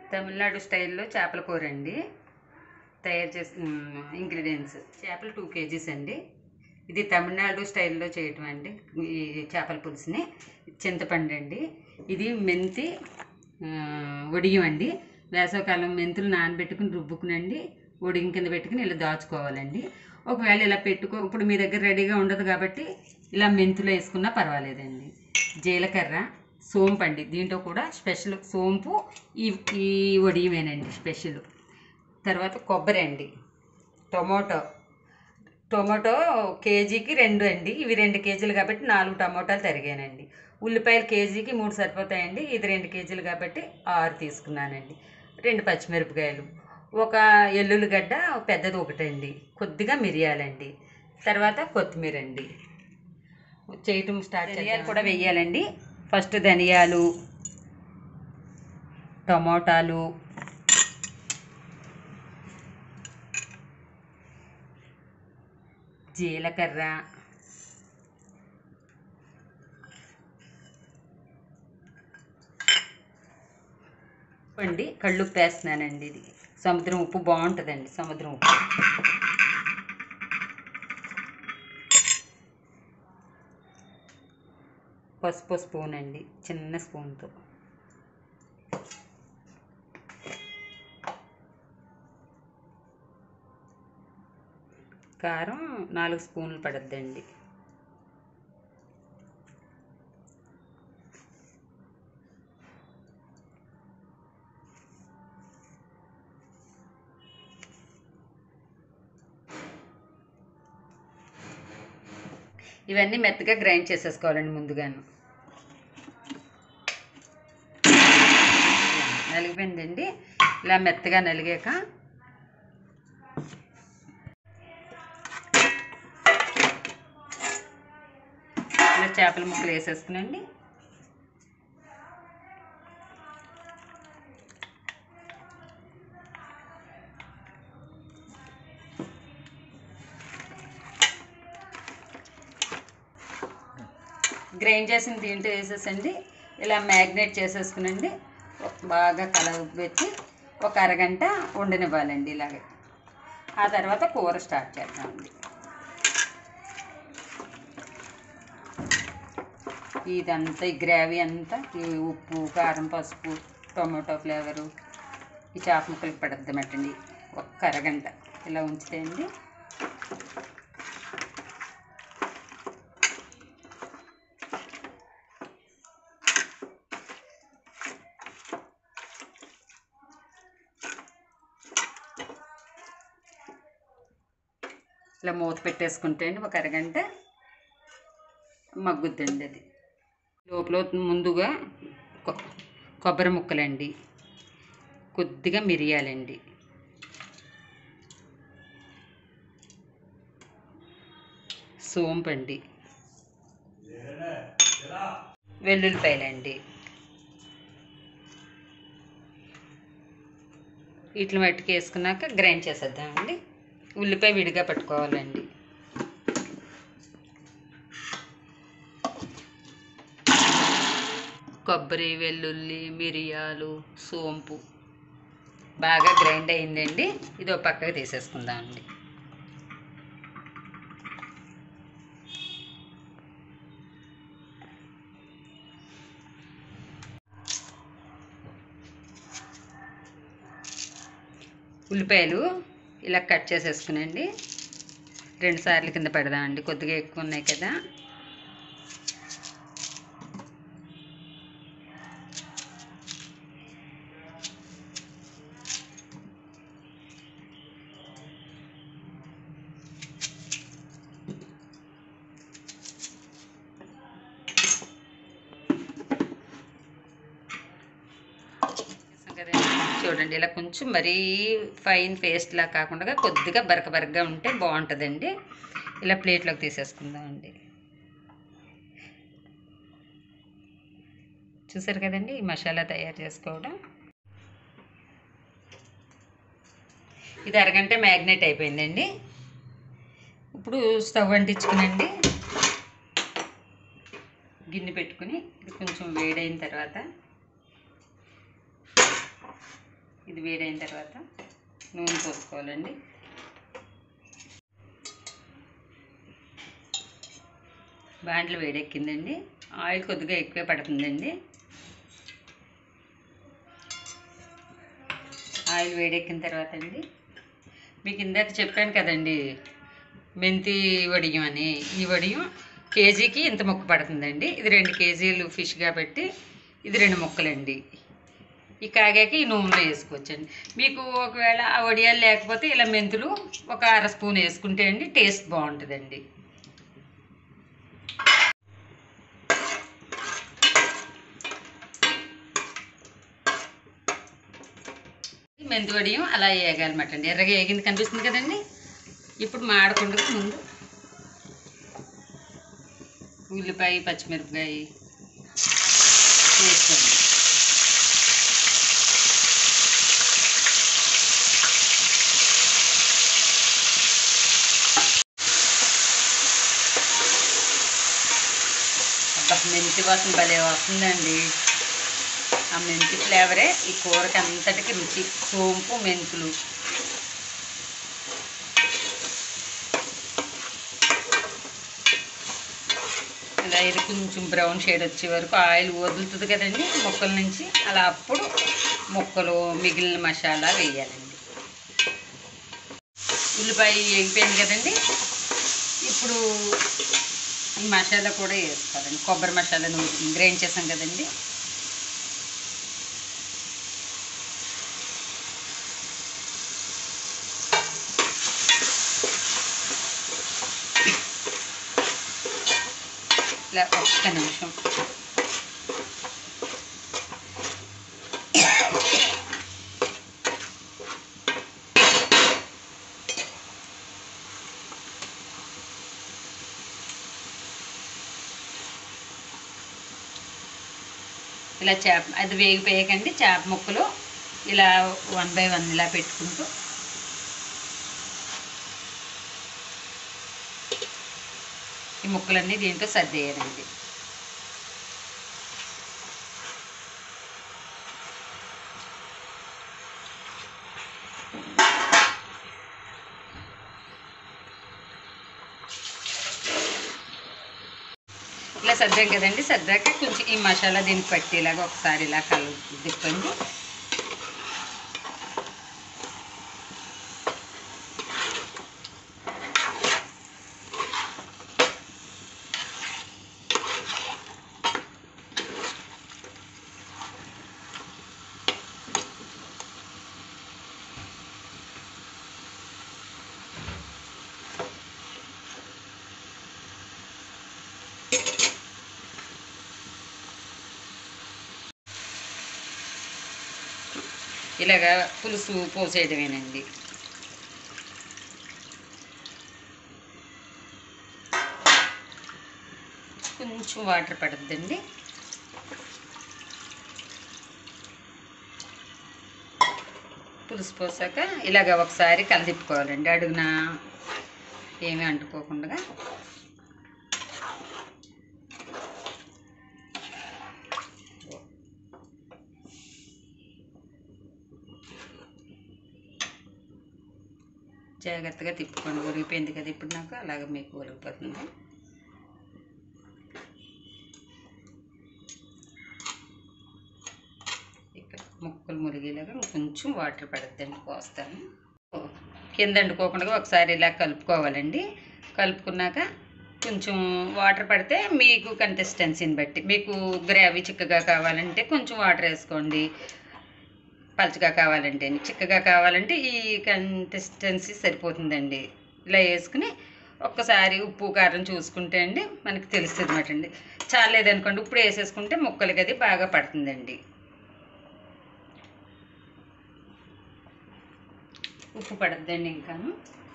తమిళనాడు స్టైల్లో చేపల కూర అండి తయారు చేసి ఇంగ్రీడియంట్స్ చేపలు టూ కేజీస్ అండి ఇది తమిళనాడు స్టైల్లో చేయటం అండి ఈ చేపల పులుసుని చింతపండు అండి ఇది మెంతి ఆ, వడియం అండి వేసవకాలం మెంతులు నానబెట్టుకుని రుబ్బుకునండి ఒడియం కింద పెట్టుకుని ఇలా దాచుకోవాలండి ఒకవేళ ఇలా పెట్టుకో ఇప్పుడు మీ దగ్గర రెడీగా ఉండదు కాబట్టి ఇలా మెంతులు వేసుకున్నా పర్వాలేదండి జీలకర్ర సోంపు అండి దీంట్లో కూడా స్పెషల్ సోంపు ఈ ఈ వడియమేనండి స్పెషల్ తర్వాత కొబ్బరి అండి టొమాటో టొమాటో కేజీకి రెండు అండి ఇవి రెండు కేజీలు కాబట్టి నాలుగు టమోటాలు తరిగానండి ఉల్లిపాయలు కేజీకి మూడు సరిపోతాయండి ఇది రెండు కేజీలు కాబట్టి ఆరు తీసుకున్నానండి రెండు పచ్చిమిరపకాయలు ఒక ఎల్లుల్లిగడ్డ పెద్దది ఒకటండి కొద్దిగా మిరియాలండి తర్వాత కొత్తిమీర అండి చేయటం స్టార్ట్ ధనియాలు కూడా వెయ్యాలండి ఫస్ట్ ధనియాలు టమోటాలు జీలకర్ర అండి కళ్ళుప్పు వేస్తున్నానండి ఇది సముద్రం ఉప్పు బాగుంటుందండి సముద్రం ఉప్పు పసుపు స్పూన్ అండి చిన్న స్పూన్తో కారం నాలుగు స్పూన్లు పడద్దండి ఇవన్నీ మెత్తగా గ్రైండ్ చేసేసుకోవాలండి ముందుగాను నలిగిపోయిందండి ఇలా మెత్తగా నలిగాక ఇలా చేపల ముక్కలు వేసేసుకునండి గ్రైండ్ చేసిన దీంట్లో వేసేసండి ఇలా మ్యాగ్నేట్ చేసేసుకునండి బాగా కలబెట్టి ఒక అరగంట ఉండనివ్వాలండి ఇలాగే ఆ తర్వాత కూర స్టార్ట్ చేద్దామండి ఇదంతా ఈ గ్రేవీ అంతా ఈ ఉప్పు కారం పసుపు టొమాటో ఫ్లేవరు ఈ చేప ముక్కలకి పడద్దామటండి ఒక్క అరగంట ఇలా ఉంచితే అండి ఇలా మూత పెట్టేసుకుంటే అండి ఒక అరగంట మగ్గుద్దండి అది లోపల ముందుగా కొ- కొబ్బరి ముక్కలండి కొద్దిగా మిరియాలండి సోంపు అండి వెల్లుల్లిపాయలండి వీటిని మట్టుకు వేసుకున్నాక గ్రైండ్ చేసేద్దామండి ఉల్లిపాయ విడిగా పట్టుకోవాలండి కొబ్బరి వెల్లుల్లి మిరియాలు సోంపు బాగా గ్రైండ్ అయిందండి ఇది ఒక పక్కకు తీసేసుకుందామండి ఉల్లిపాయలు ఇలా కట్ చేసేసుకునండి రెండు సార్లు కింద పెడదామండి కొద్దిగా ఎక్కువ ఉన్నాయి కదా చేసాం కదండి. చూడండి ఇలా కొంచెం మరీ ఫైన్ పేస్ట్ లా కాకుండా కొద్దిగా బరక బరకగా ఉంటే బాగుంటుందండి ఇలా ప్లేట్లోకి తీసేసుకుందామండి చూసారు కదండి ఈ మసాలా తయారు చేసుకోవడం ఇది అరగంట మ్యాగ్నెట్ అయిపోయిందండి ఇప్పుడు స్టవ్ అంటించుకునండి గిన్నె పెట్టుకుని ఇది కొంచెం వేడైన తర్వాత ఇది వేడైన తర్వాత నూనె పోసుకోవాలండి బాండ్లు వేడెక్కిందండి ఆయిల్ కొద్దిగా ఎక్కువే పడుతుందండి ఆయిల్ వేడెక్కిన తర్వాత అండి మీకు ఇందాక చెప్పాను కదండి మెంతి వడియం అని ఈ వడియం కేజీకి ఇంత ముక్క పడుతుందండి ఇది రెండు కేజీలు ఫిష్ కాబట్టి ఇది రెండు ముక్కలండి ఈ కాగాక ఈ నూనెలో వేసుకోవచ్చండి మీకు ఒకవేళ ఆ వడియాలు లేకపోతే ఇలా మెంతులు ఒక అర స్పూన్ వేసుకుంటే అండి టేస్ట్ బాగుంటుందండి ఈ మెంతి వడియం అలా వేయగలమాట అండి ఎర్రగా వేగింది కనిపిస్తుంది కదండి ఇప్పుడు మాడకుండా ముందు ఉల్లిపాయ పచ్చిమిరపకాయ వేసుకోండి అబ్బా మెంతి వాసన భలే వస్తుందండి ఆ మెంతి ఫ్లేవరే ఈ కూరకి అంతటికి రుచి సోంపు మెంతులు ఇలా ఇది కొంచెం బ్రౌన్ షేడ్ వచ్చే వరకు ఆయిల్ వదులుతుంది కదండి ముక్కల నుంచి అలా అప్పుడు ముక్కలు మిగిలిన మసాలా వేయాలండి ఉల్లిపాయ వేగిపోయింది కదండి ఇప్పుడు ఈ మసాలా కూడా వేసుకోవాలండి కొబ్బరి మసాలా గ్రైండ్ చేసాం కదండి ఇలా ఒక్క నిమిషం ఇలా చేప అది వేగిపోయాకండి చేప ముక్కలు ఇలా వన్ బై వన్ ఇలా పెట్టుకుంటూ ఈ ముక్కలన్నీ దీంట్లో సర్దేయాలండి ఇలా సర్దాం కదండి సర్దాక కొంచెం ఈ మసాలా దీనికి పట్టేలాగా ఒకసారి ఇలా కలు తిప్పండి ఇలాగా పులుసు పోసేయడమేనండి కొంచెం వాటర్ పడుద్దండి పులుసు పోసాక ఇలాగ ఒకసారి కలదిప్పుకోవాలండి అడుగున ఏమీ అంటుకోకుండా జాగ్రత్తగా తిప్పుకోండి ఒరిగిపోయింది కదా ఇప్పుడు నాకు అలాగ మీకు ఒరిగిపోతుంది ఇక్కడ ముక్కలు మురిగేలాగా కొంచెం వాటర్ పడద్దండి పోస్తాను కింద అంటుకోకుండా ఒకసారి ఇలా కలుపుకోవాలండి కలుపుకున్నాక కొంచెం వాటర్ పడితే మీకు కన్సిస్టెన్సీని బట్టి మీకు గ్రేవీ చిక్కగా కావాలంటే కొంచెం వాటర్ వేసుకోండి పలుచగా కావాలంటే చిక్కగా కావాలంటే ఈ కన్సిస్టెన్సీ సరిపోతుందండి ఇలా వేసుకుని ఒక్కసారి ఉప్పు కారం చూసుకుంటే అండి మనకి తెలుస్తుంది అనమాట అండి చాలేదనుకోండి ఇప్పుడు వేసేసుకుంటే ముక్కలకి అది బాగా పడుతుందండి ఉప్పు పడద్దండి ఇంకాను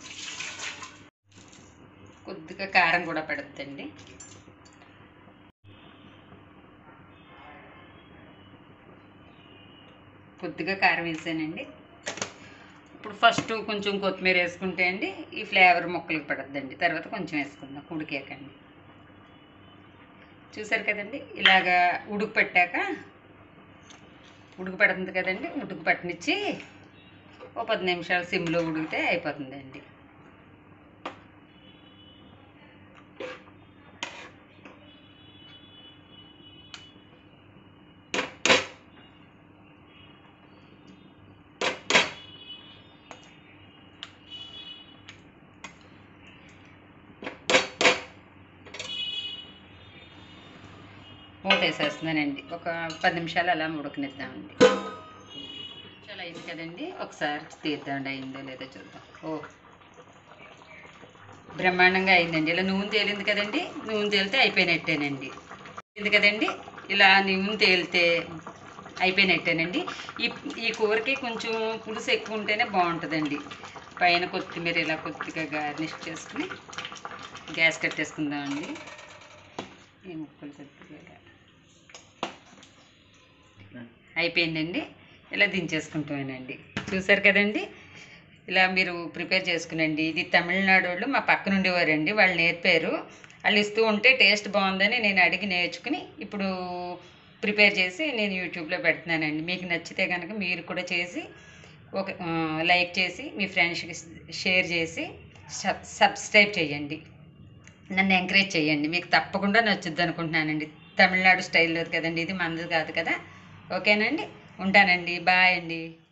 కొద్దిగా కారం కూడా పడద్దండి కొద్దిగా కారం వేసానండి ఇప్పుడు ఫస్ట్ కొంచెం కొత్తిమీర వేసుకుంటే అండి ఈ ఫ్లేవర్ ముక్కలకి పడద్దండి తర్వాత కొంచెం వేసుకుందాం ఉడికాకండి చూసారు కదండి ఇలాగా ఉడుకు పెట్టాక ఉడుకు పడుతుంది కదండి ఉడుకు పట్టనిచ్చి ఓ పది నిమిషాలు సిమ్లో ఉడికితే అయిపోతుందండి మూత వేసేస్తున్నానండి ఒక పది నిమిషాలు అలా ఉడకనిద్దామండి చాలా అయింది కదండి ఒకసారి తీద్దామండి అయిందో లేదో చూద్దాం ఓ బ్రహ్మాండంగా అయిందండి ఇలా నూనె తేలింది కదండి నూనె తేలితే అయిపోయినట్టేనండి ఇది కదండి ఇలా నూనె తేలితే అయిపోయినట్టేనండి ఈ ఈ కూరకి కొంచెం పులుసు ఎక్కువ ఉంటేనే బాగుంటుందండి పైన కొత్తిమీర ఇలా కొద్దిగా గార్నిష్ చేసుకుని గ్యాస్ కట్టేసుకుందామండి ఈ ముక్కలు కొద్దిగా ఇలా. అయిపోయిందండి ఇలా దించేసుకుంటామేనండి చూసారు కదండి ఇలా మీరు ప్రిపేర్ చేసుకునండి ఇది తమిళనాడు వాళ్ళు మా పక్కన ఉండేవారండి వాళ్ళు నేర్పారు వాళ్ళు ఇస్తూ ఉంటే టేస్ట్ బాగుందని నేను అడిగి నేర్చుకుని ఇప్పుడు ప్రిపేర్ చేసి నేను యూట్యూబ్లో పెడుతున్నానండి మీకు నచ్చితే కనుక మీరు కూడా చేసి ఒక ఆ, లైక్ చేసి మీ ఫ్రెండ్స్కి షేర్ చేసి సబ్ సబ్స్క్రైబ్ చేయండి నన్ను ఎంకరేజ్ చేయండి మీకు తప్పకుండా నచ్చుద్ది అనుకుంటున్నానండి తమిళనాడు స్టైల్లో కదండి ఇది మనది కాదు కదా ఓకేనండి ఉంటానండి బాయ్ అండి